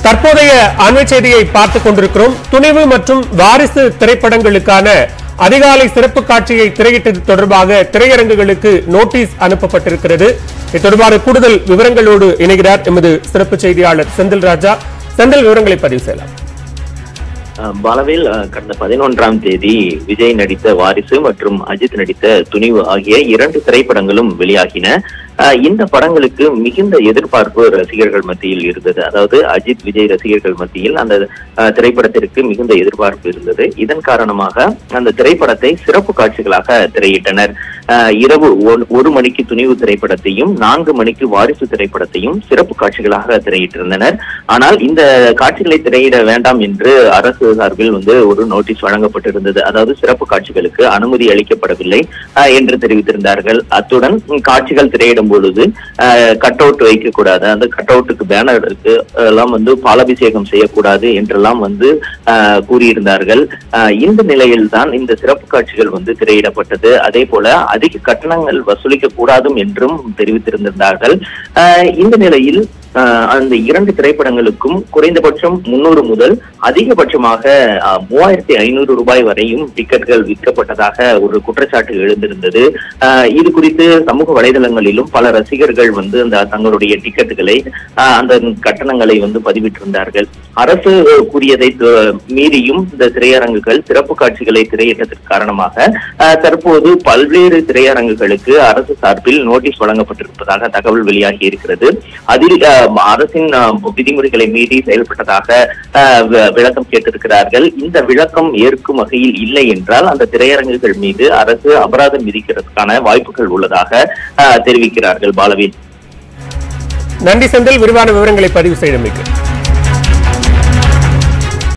தற்போதைய அண்மை செய்தியை பார்த்துக் கொண்டிருக்கிறோம் துணிவு மற்றும் வாரிசு திரைப்படங்களுக்கான அதிகாலை சிறப்பு காட்சியை திரையிட்டது தொடர்பாக திரையரங்குகளுக்கு நோட்டீஸ் அனுப்பப்பட்டிருக்கிறது இது தொடர்பான கூடுதல் விவரங்களோடு இணைகிறார் எமது சிறப்பு செய்தியாளர் செந்தில் ராஜா செந்தில் விவரங்களை பதிவு செய்யலாம் அஹ் பலவேல் அஹ், கடந்த பதினொன்றாம் தேதி விஜய் நடித்த வாரிசு மற்றும் அஜித் நடித்த துணிவு ஆகிய இரண்டு திரைப்படங்களும் வெளியாகின அஹ், இந்த படங்களுக்கு மிகுந்த எதிர்பார்ப்பு ரசிகர்கள் மத்தியில் இருந்தது அதாவது அஜித் விஜய் ரசிகர்கள் மத்தியில் அந்த அஹ், திரைப்படத்திற்கு மிகுந்த எதிர்பார்ப்பு இருந்தது இதன் காரணமாக அந்த திரைப்படத்தை சிறப்பு காட்சிகளாக திரையிட்டனர் அஹ், இரவு ஒன்- ஒரு மணிக்கு துணிவு திரைப்படத்தையும் நான்கு மணிக்கு வாரிசு திரைப்படத்தையும் சிறப்பு காட்சிகளாக திரையிட்டிருந்தனர் ஆனால் இந்த காட்சிகளை திரையிட வேண்டாம் என்று அரசு சார்பில் வந்து ஒரு நோட்டீஸ் வழங்கப்பட்டிருந்தது அதாவது சிறப்பு காட்சிகளுக்கு அனுமதி அளிக்கப்படவில்லை அஹ், என்று தெரிவித்திருந்தார்கள் அத்துடன் ம், காட்சிகள் திரையிடும் பொழுது கட் அவுட் வைக்கக்கூடாது அந்த கட் அவுட்டுக்கு பேனர் எல்லாம் வந்து பாலாபிஷேகம் செய்யக்கூடாது என்றெல்லாம் வந்து அஹ், கூறியிருந்தார்கள் அஹ், இந்த நிலையில் தான் இந்த சிறப்பு காட்சிகள் வந்து திரையிடப்பட்டது அதே போல அதிக கட்டணங்கள் வசூலிக்க கூடாதும் என்றும் தெரிவித்திருந்தார்கள் அஹ், இந்த நிலையில் அஹ், அந்த இரண்டு திரைப்படங்களுக்கும் குறைந்தபட்சம் முன்னூறு முதல் அதிகபட்சமாக அஹ், மூவாயிரத்தி ஐநூறு ரூபாய் வரையும் டிக்கெட்டுகள் விற்கப்பட்டதாக ஒரு குற்றச்சாட்டு எழுந்திருந்தது அஹ், இது குறித்து சமூக வலைதளங்களிலும் பல ரசிகர்கள் வந்து அந்த தங்களுடைய டிக்கெட்டுகளை அஹ், அந்த கட்டணங்களை வந்து பதிவிட்டிருந்தார்கள் அரசு அஹ், கூறியதை த- மீறியும் இந்த திரையரங்குகள் சிறப்பு காட்சிகளை திரையிட்டதற்கு காரணமாக அஹ், தற்போது பல்வேறு திரையரங்குகளுக்கு அரசு சார்பில் நோட்டீஸ் வழங்கப்பட்டிருப்பதாக தகவல் வெளியாகி இருக்கிறது அதில் அஹ், அரசின் அஹ், விதிமுறைகளை மீறி செயல்பட்டதாக அஹ், வி- விளக்கம் கேட்டிருக்கிறார்கள் இந்த விளக்கம் ஏற்கும் வகையில் இல்லை என்றால் அந்த திரையரங்குகள் மீது அரசு அபராதம் விதிக்கிறதுக்கான வாய்ப்புகள் உள்ளதாக அஹ், தெரிவிக்கிறார்கள் பாலவேல் நன்றி செந்தில் விரிவான விவரங்களை பதிவு செய்தமைக்கு